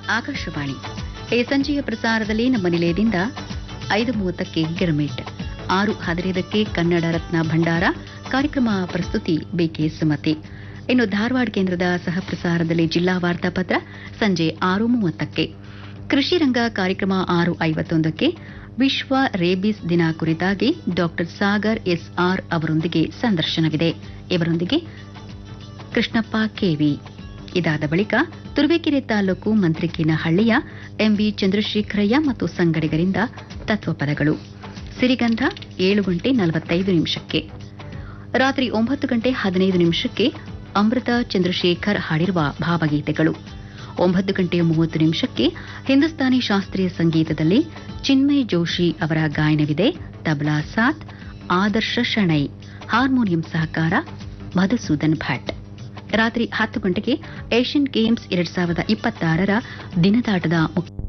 ಆಕಾಶವಾಣಿ ಈ ಸಂಜೆಯ ಪ್ರಸಾರದಲ್ಲಿ ನಮ್ಮ ನಿಲಯದಿಂದ ಐದು ಮೂವತ್ತಕ್ಕೆ ಗಿರಮಿಟ್ ಆರು ಹದಿನೈದಕ್ಕೆ ಕನ್ನಡ ರತ್ನ ಭಂಡಾರ ಕಾರ್ಯಕ್ರಮ ಪ್ರಸ್ತುತಿ ಬಿಕೆ ಸುಮತಿ ಇನ್ನು ಧಾರವಾಡ ಕೇಂದ್ರದ ಸಹ ಪ್ರಸಾರದಲ್ಲಿ ಜಿಲ್ಲಾ ವಾರ್ತಾಪತ್ರ ಸಂಜೆ ಆರು ಮೂವತ್ತಕ್ಕೆ ಕೃಷಿ ರಂಗ ಕಾರ್ಯಕ್ರಮ ಆರು ಐವತ್ತೊಂದಕ್ಕೆ ವಿಶ್ವ ರೇಬಿಸ್ ದಿನ ಕುರಿತಾಗಿ ಡಾಕ್ಟರ್ ಸಾಗರ್ ಎಸ್ಆರ್ ಅವರೊಂದಿಗೆ ಸಂದರ್ಶನವಿದೆ ಇವರೊಂದಿಗೆ ಕೃಷ್ಣಪ್ಪ ಕೆವಿ ಇದಾದ ಬಳಿಕ ತುರುವೇಕೆರೆ ತಾಲೂಕು ಮಂತ್ರಿಕೇನಹಳ್ಳಿಯ ಎಂವಿ ಚಂದ್ರಶೇಖರಯ್ಯ ಮತ್ತು ಸಂಗಡಿಗರಿಂದ ತತ್ವಪದಗಳು ಸಿರಿಗಂಧ ಏಳು ಗಂಟೆ ನಲವತ್ತೈದು ನಿಮಿಷಕ್ಕೆ ರಾತ್ರಿ ಒಂಬತ್ತು ಗಂಟೆ ಹದಿನೈದು ನಿಮಿಷಕ್ಕೆ ಅಮೃತ ಚಂದ್ರಶೇಖರ್ ಹಾಡಿರುವ ಭಾವಗೀತೆಗಳು ಒಂಬತ್ತು ಗಂಟೆ ಮೂವತ್ತು ನಿಮಿಷಕ್ಕೆ ಹಿಂದೂಸ್ತಾನಿ ಶಾಸ್ತ್ರೀಯ ಸಂಗೀತದಲ್ಲಿ ಚಿನ್ಮಯ್ ಜೋಶಿ ಅವರ ಗಾಯನವಿದೆ ತಬಲಾ ಸಾತ್ ಆದರ್ಶ ಶಣೈ ಹಾರ್ಮೋನಿಯಂ ಸಹಕಾರ ಮಧುಸೂದನ್ ಭಟ್ ರಾತ್ರಿ ಹತ್ತು ಗಂಟೆಗೆ ಏಷ್ಯನ್ ಗೇಮ್ಸ್ ಎರಡ್ ಸಾವಿರದ ಇಪ್ಪತ್ತಾರರ ದಿನದಾಟದ ಮುಖ್ಯ